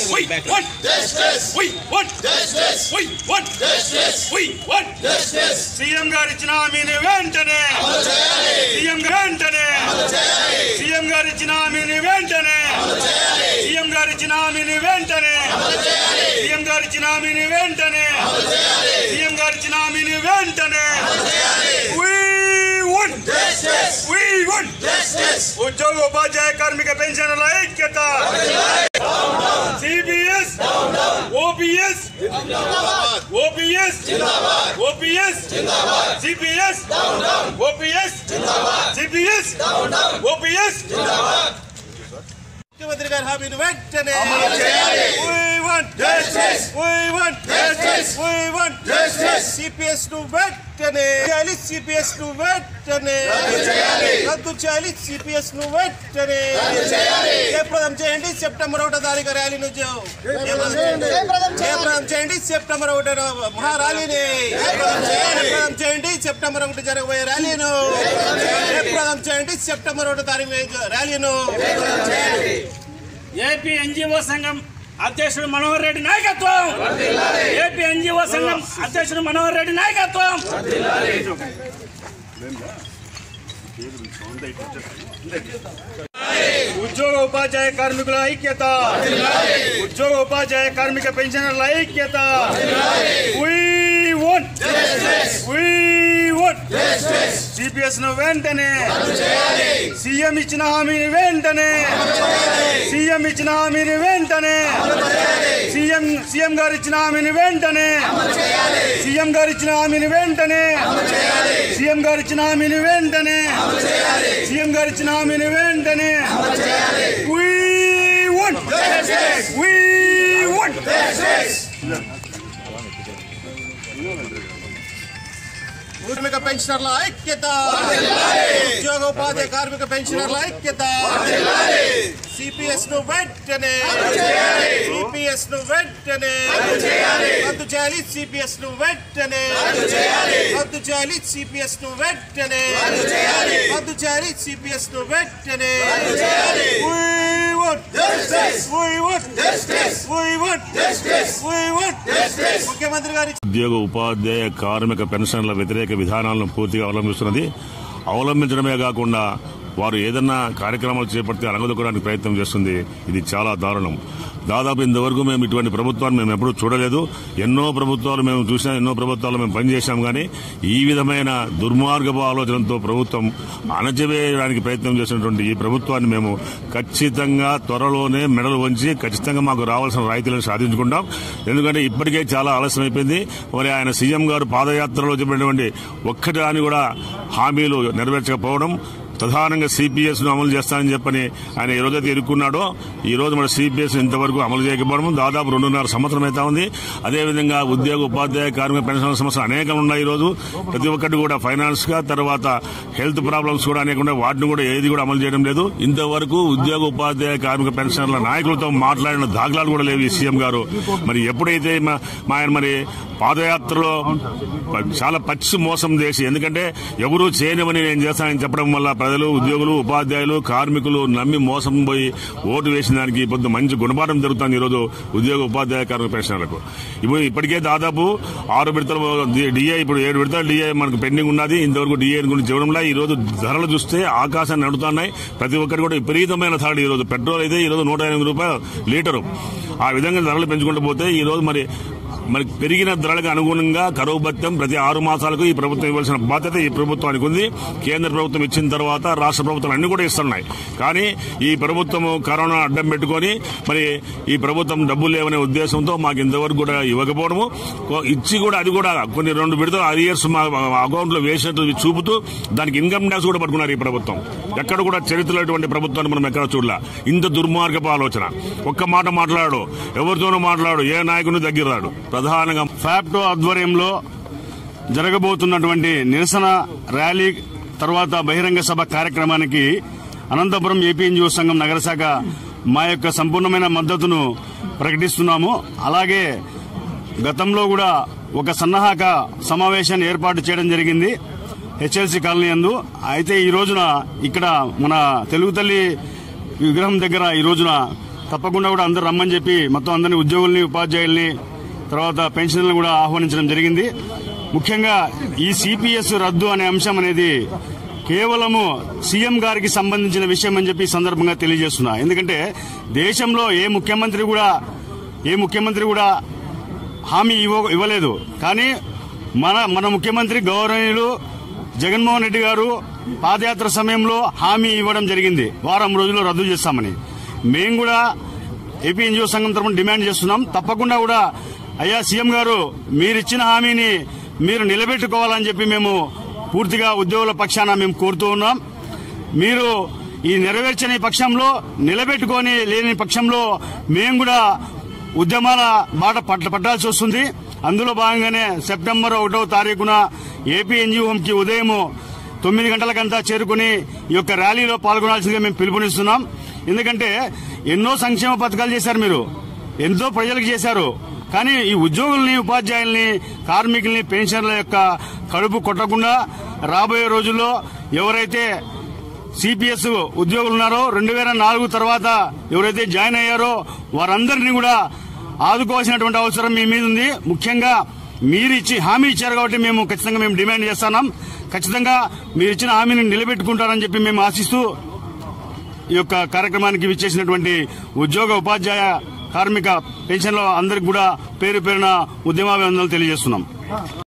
We want justice. We want justice. We want justice. We want justice. CM గారు ఇచ్చిన హామీని వెంటనే CM గారు వెంటనే సీఎం గారు ఇచ్చిన హామీని వెంటనే సీఎం గారు ఇచ్చిన హామీని వెంటనే సీఎం గారు ఇచ్చిన హామీని వెంటనే సీఎం గారు ఇచ్చిన హామీని వెంటనే We want Justice. We want Justice. ఉద్యోగ ఉపాధ్యాయ కార్మిక పెన్షన్ల ఐక్యత CBS OPS OPS OPS CPS OPS CPS OPS ముఖ్యమంత్రి గారి హామీని వెంటనే We want Justice. We want Justice. We want Justice. CPS ను వెంటనే చేయాలి సిపిఎస్ ను వెంటనే రద్దు చేయాలి సిపిఎస్ ను వెంటనే జయప్రదం చేయండి సెప్టెంబర్ ఒకటో తారీఖు ర్యాలీని జయ- జయప్రదం చేయండి జయప్రదం చేయండి సెప్టెంబర్ ఒకటో మహా ర్యాలీని జయప్రదం చేయండి సెప్టెంబర్ ఒకటి జరగబోయే ర్యాలీను జయప్రదం చేయండి సెప్టెంబర్ ఒకటో తారీఖు ర్యాలీను ఏపీ ఎన్జిఓ సంఘం అధ్యక్షుడు మనోహర్ రెడ్డి నాయకత్వం ఏపీ ఎన్జిఓ సంఘం అధ్యక్షుడు మనోహర్ రెడ్డి నాయకత్వం ఉద్యోగ ఉపాధ్యాయ కార్మికుల ఐక్యత ఉద్యోగ ఉపాధ్యాయ కార్మిక పెన్షనర్ల ఐక్యత We want We want CPS ను వెంటనే సీఎం ఇచ్చిన హామీని వెంటనే సీఎం ఇచ్చిన హామీని వెంటనే సీఎం సీఎం గారు ఇచ్చిన హామీని వెంటనే సీఎం గారు ఇచ్చిన హామీని వెంటనే సీఎం గారు ఇచ్చిన హామీని వెంటనే సీఎం గారు ఇచ్చిన హామీని వెంటనే We want We want కార్మిక పెన్షనర్ల ఐక్యత ఉద్యోగ ఉపాధ్యాయ కార్మిక పెన్షనర్ల ఐక్యత సిపిఎస్ ను వెంటనే సిపిఎస్ ను వెంటనే రద్దు చేయాలి సిపిఎస్ ను వెంటనే రద్దు చేయాలి సిపిఎస్ ను వెంటనే రద్దు చేయాలి సిపిఎస్ ను వెంటనే We want Justice. We want Justice. We want Justice. We want ముఖ్యమంత్రి గారి ఉద్యోగ ఉపాధ్యాయ కార్మిక పెన్షన్ల వ్యతిరేక విధానాలను పూర్తిగా అవలంబిస్తున్నది అవలంబించడమే కాకుండా వారు ఏదన్నా కార్యక్రమాలు చేపడితే అణగదొక్కడానికి ప్రయత్నం చేస్తుంది ఇది చాలా దారుణం దాదాపు ఇంతవరకు మేము ఇటువంటి ప్రభుత్వాన్ని మేము ఎప్పుడూ చూడలేదు ఎన్నో ప్రభుత్వాలు మేము చూసాం ఎన్నో ప్రభుత్వాలు మేము పనిచేశాం కానీ ఈ విధమైన దుర్మార్గపు ఆలోచనతో ప్రభుత్వం అణచివేయడానికి ప్రయత్నం చేసినటువంటి ఈ ప్రభుత్వాన్ని మేము ఖచ్చితంగా త్వరలోనే మెడలు వంచి ఖచ్చితంగా మాకు రావాల్సిన రాయితీలను సాధించుకుంటాం ఎందుకంటే ఇప్పటికే చాలా ఆలస్యం అయిపోయింది మరి ఆయన సీఎం గారు పాదయాత్రలో చెప్పినటువంటి ఒక్కటి అని కూడా హామీలు నెరవేర్చకపోవడం ప్రధానంగా సిపిఎస్ ను అమలు చేస్తానని చెప్పని ఆయన ఏ రోజైతే ఇరుక్కున్నాడో ఈ రోజు మన సిపిఎస్ ఇంతవరకు అమలు చేయకపోవడం దాదాపు రెండున్నర సంవత్సరం అయితే ఉంది అదేవిధంగా ఉద్యోగ ఉపాధ్యాయ కార్మిక పెన్షన్ సమస్యలు అనేకం ఉన్నాయి ఈ రోజు ప్రతి ఒక్కటి కూడా ఫైనాన్స్ గా తర్వాత హెల్త్ ప్రాబ్లమ్స్ కూడా అనేక ఉన్నాయి వాటిని కూడా ఏది కూడా అమలు చేయడం లేదు ఇంతవరకు ఉద్యోగ ఉపాధ్యాయ కార్మిక పెన్షన్ల నాయకులతో మాట్లాడిన దాఖలాలు కూడా లేవు ఈ సీఎం గారు మరి ఎప్పుడైతే మా మా ఆయన మరి పాదయాత్రలో ప- చాలా పచ్చి మోసం చేసి ఎందుకంటే ఎవరూ చేయనివని నేను చేస్తానని చెప్పడం వల్ల ప్రజలు ఉద్యోగులు ఉపాధ్యాయులు కార్మికులు నమ్మి మోసం పోయి ఓటు వేసిన దానికి పొద్దు మంచి గుణపాఠం జరుగుతుంది ఈరోజు ఉద్యోగ ఉపాధ్యాయ కార్మిక పెన్షన్లకు ఇప్పుడు ఇప్పటికే దాదాపు ఆరు విడతలు డిఏ ఇప్పుడు ఏడు విడతల డిఏ మనకు పెండింగ్ ఉన్నది ఇంతవరకు డిఏ గురించి చెప్పడంలో ఈ రోజు ధరలు చూస్తే ఆకాశాన్ని నడుతున్నాయి ప్రతి ఒక్కటి కూడా విపరీతమైన ధరలు ఈ రోజు పెట్రోల్ అయితే ఈ రోజు నూట ఎనిమిది రూపాయలు లీటరు ఆ విధంగా ధరలు పెంచుకుంటూ పోతే ఈ రోజు మరి మరి పెరిగిన ధరలకు అనుగుణంగా కరువు భత్యం ప్రతి ఆరు మాసాలకు ఈ ప్రభుత్వం ఇవ్వాల్సిన బాధ్యత ఈ ప్రభుత్వానికి ఉంది కేంద్ర ప్రభుత్వం ఇచ్చిన తర్వాత రాష్ట్ర ప్రభుత్వాలు అన్ని కూడా ఇస్తున్నాయి కానీ ఈ ప్రభుత్వం కరోనా అడ్డం పెట్టుకొని మరి ఈ ప్రభుత్వం డబ్బులు లేవనే ఉద్దేశంతో మాకు ఇంతవరకు కూడా ఇవ్వకపోవడము కొ- ఇచ్చి కూడా అది కూడా కొన్ని రెండు విడతలు అరియర్స్ మా అకౌంట్ లో వేసినట్టు చూపుతూ దానికి ఇన్కమ్ ట్యాక్స్ కూడా పట్టుకున్నారు ఈ ప్రభుత్వం ఎక్కడ కూడా చరిత్రలో ఇటువంటి ప్రభుత్వాన్ని మనం ఎక్కడ చూడలే ఇంత దుర్మార్గపు ఆలోచన ఒక్క మాట మాట్లాడు ఎవరితోనూ మాట్లాడు ఏ నాయకుని దగ్గర రాడు ప్రధానంగా ఫ్యాప్టో ఆధ్వర్యంలో జరగబోతున్నటువంటి నిరసన ర్యాలీ తర్వాత బహిరంగ సభ కార్యక్రమానికి అనంతపురం ఏపీఎన్జిఓ సంఘం నగరశాఖ మా యొక్క సంపూర్ణమైన మద్దతును ప్రకటిస్తున్నాము అలాగే గతంలో కూడా ఒక సన్నాహక సమావేశాన్ని ఏర్పాటు చేయడం జరిగింది హెచ్ఎల్సి కాలనీ యందు అయితే ఈ రోజున ఇక్కడ మన తెలుగు తల్లి విగ్రహం దగ్గర ఈ రోజున తప్పకుండా కూడా అందరు రమ్మని చెప్పి మొత్తం అందరినీ ఉద్యోగుల్ని ఉపాధ్యాయుల్ని తర్వాత పెన్షన్లను కూడా ఆహ్వానించడం జరిగింది ముఖ్యంగా ఈ సిపిఎస్ రద్దు అనే అంశం అనేది కేవలము సీఎం గారికి సంబంధించిన విషయం అని చెప్పి ఈ సందర్భంగా తెలియజేస్తున్నా ఎందుకంటే దేశంలో ఏ ముఖ్యమంత్రి కూడా ఏ ముఖ్యమంత్రి కూడా హామీ ఇవ్వ ఇవ్వలేదు కానీ మన మన ముఖ్యమంత్రి గౌరవనీయులు జగన్మోహన్ రెడ్డి గారు పాదయాత్ర సమయంలో హామీ ఇవ్వడం జరిగింది వారం రోజుల్లో రద్దు చేస్తామని మేము కూడా ఏపీ ఎన్జిఓ సంఘం తరఫున డిమాండ్ చేస్తున్నాం తప్పకుండా కూడా అయ్యా సీఎం గారు మీరిచ్చిన హామీని మీరు నిలబెట్టుకోవాలని చెప్పి మేము పూర్తిగా ఉద్యోగుల పక్షాన మేము కోరుతూ ఉన్నాం మీరు ఈ నెరవేర్చని పక్షంలో నిలబెట్టుకొని లేని పక్షంలో మేము కూడా ఉద్యమాల బాట పట్ట పట్టాల్సి వస్తుంది అందులో భాగంగానే సెప్టెంబర్ ఒకటో తారీఖున ఏపీ ఎన్జిఓకి ఉదయం తొమ్మిది గంటలకంతా చేరుకుని ఈ యొక్క ర్యాలీలో పాల్గొనాల్సిందిగా మేము పిలుపునిస్తున్నాం ఎందుకంటే ఎన్నో సంక్షేమ పథకాలు చేశారు మీరు ఎంతో ప్రజలకు చేశారు కానీ ఈ ఉద్యోగుల్ని ఉపాధ్యాయుల్ని కార్మికుల్ని పెన్షన్ల యొక్క కడుపు కొట్టకుండా రాబోయే రోజుల్లో ఎవరైతే సిపిఎస్ ఉద్యోగులు ఉన్నారో రెండు వేల నాలుగు తర్వాత ఎవరైతే జాయిన్ అయ్యారో వారందరినీ కూడా ఆదుకోవాల్సినటువంటి అవసరం మీ మీద ఉంది ముఖ్యంగా మీరు ఇచ్చి హామీ ఇచ్చారు కాబట్టి మేము ఖచ్చితంగా మేము డిమాండ్ చేస్తున్నాం ఖచ్చితంగా మీరు ఇచ్చిన హామీని నిలబెట్టుకుంటారని చెప్పి మేము ఆశిస్తూ ఈ యొక్క కార్యక్రమానికి విచ్చేసినటువంటి ఉద్యోగ ఉపాధ్యాయ కార్మిక పెన్షన్ల అందరికి కూడా పేరు పేరున ఉద్యమాభివందనలు తెలియజేస్తున్నాం